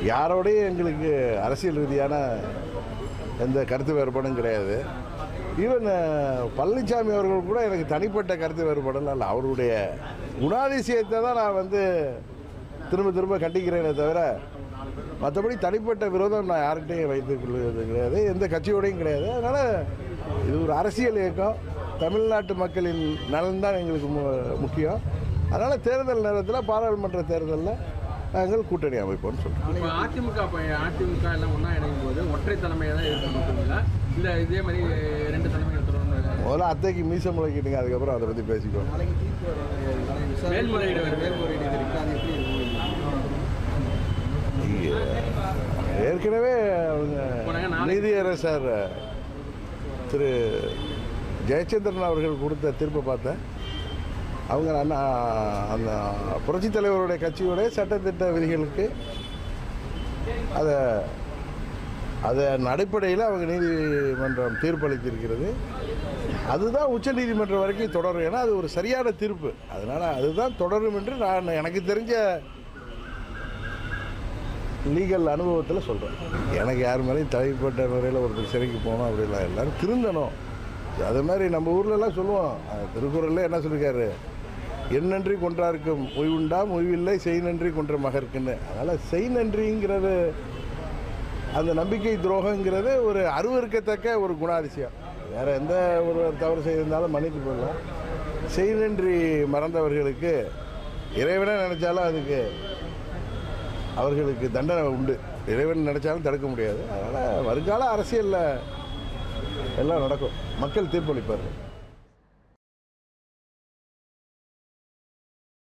யாரோடையும் எங்களுக்கு அரசியல் ரீதியான எந்த கருத்து வேறுபாடும் கிடையாது ஈவன் பழனிசாமி அவர்கள் கூட எனக்கு தனிப்பட்ட கருத்து வேறுபாடெல்லாம் இல்லை அவருடைய குணாதிசயத்தை தான் நான் வந்து திரும்ப திரும்ப கண்டிக்கிறேனே தவிர மற்றபடி தனிப்பட்ட விரோதம் நான் யார்கிட்டையும் வைத்துக் கொள்வது கிடையாது எந்த கட்சியோடையும் கிடையாது அதனால் இது ஒரு அரசியல் இயக்கம் தமிழ்நாட்டு மக்களின் நலன் தான் எங்களுக்கு மு- முக்கியம் அதனால் தேர்தல் நேரத்தில் பாராளுமன்ற தேர்தலில் நாங்கள் கூட்டணி அமைப்போம்னு சொல்கிறோம் இப்போ அதிமுக இப்போ அதிமுக எல்லாம் ஒன்றா இணையும் போது ஒற்றை தலைமையை தான் இருக்கணுங்களா இல்லை இதே மாதிரி ரெண்டு தலைமை எடுத்துருவோம்னு முதல்ல அத்தைக்கு மீச முளைக்கிட்டுங்க அதுக்கப்புறம் அதை பற்றி பேசிக்குவோம் நாளைக்கு தீர்ப்பு வர மேல்முறையீடு வருது. மேல்முறையீடு இது இருக்கு அது எப்படி இருக்கும் ஏற்கனவே அவங்க போனாங்க, நாளைக்கு- நீதியரசர் திரு ஜெயச்சந்திரன் அவர்கள் கொடுத்த தீர்ப்பை பார்த்தேன் அவங்க அண்ணா அந்த புரட்சித் தலைவருடைய கட்சியுடைய சட்டத்திட்ட விதிகளுக்கு அதை அதன் அடிப்படையில் அவங்க நீதிமன்றம் தீர்ப்பளித்திருக்கிறது அதுதான் உச்சநீதிமன்றம் வரைக்கும் தொடரும் ஏன்னா அது ஒரு சரியான தீர்ப்பு அதனால் அதுதான் தொடரும் என்று நான் எனக்கு தெரிஞ்ச லீகல் அனுபவத்தில் சொல்கிறேன் எனக்கு யார் மேலேயும் தனிப்பட்ட முறையில் ஒருத்தர் சிறைக்கு போகணும் அப்படிலாம் எல்லாரும் திருந்தணும் அது மாதிரி நம்ம ஊர்லலாம் சொல்லுவோம் அஹ் திருக்குறள்ல என்ன சொல்லியிருக்காரு என் நன்றி கொன்றார்க்கும் ஓய்வுண்டாம் ஓய்வில்லை செய் நன்றி கொன்ற மகர்க்குன்னு அதனால் செய் நன்றிங்கிறது அந்த நம்பிக்கை துரோகங்கிறது ஒரு அருவருக்கத்தக்க ஒரு குணாதிசயம் வேறு எந்த ஒரு தவறு செய்திருந்தாலும் மன்னித்து போடலாம் செய் நன்றி மறந்தவர்களுக்கு இறைவனை நினச்சாலும் அதுக்கு அவர்களுக்கு தண்டனை உண்டு இறைவன் நினைச்சாலும் தடுக்க முடியாது அதனால் வருங்கால அரசியலில் எல்லாம் நடக்கும் மக்கள் தீர்ப்பளிப்பார்கள்